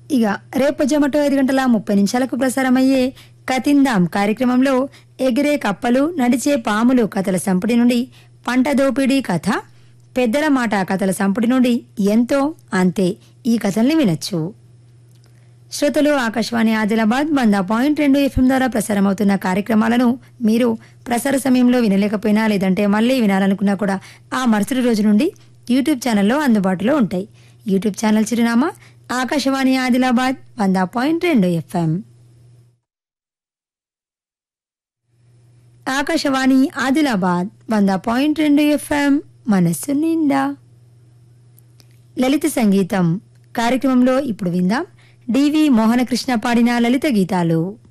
ఇక రేపు జమటో ఐదు గంటల ముప్పై నిమిషాలకు ప్రసారమయ్యే కతిందాం కార్యక్రమంలో ఎగిరే కప్పలు నడిచే పాములు కథల సంపుటి నుండి పంట దోపిడీ కథ పెద్దల మాట కథల సంపుటి నుండి ఎంతో అంతే ఈ కథల్ని వినొచ్చు శ్రోతలు ఆకాశవాణి ఆదిలాబాద్ వంద పాయింట్ రెండు ఎఫ్ఎం ద్వారా ప్రసారమవుతున్న కార్యక్రమాలను మీరు ప్రసార సమయంలో వినలేకపోయినా లేదంటే మళ్ళీ వినాలనుకున్నా కూడా ఆ మరుసటి రోజు నుండి యూట్యూబ్ ఛానల్లో అందుబాటులో ఉంటాయి యూట్యూబ్ ఛానల్ చిరునామా ఆకాశవాణి ఆదిలాబాద్ వంద పాయింట్ రెండు ఎఫ్ఎం ఆకాశవాణి ఆదిలాబాద్ వంద పాయింట్ రెండు ఎఫ్ఎం మనస్సు నిండా లలిత సంగీతం కార్యక్రమంలో ఇప్పుడు విందాం డివి మోహనకృష్ణ పాడిన లలిత గీతాలు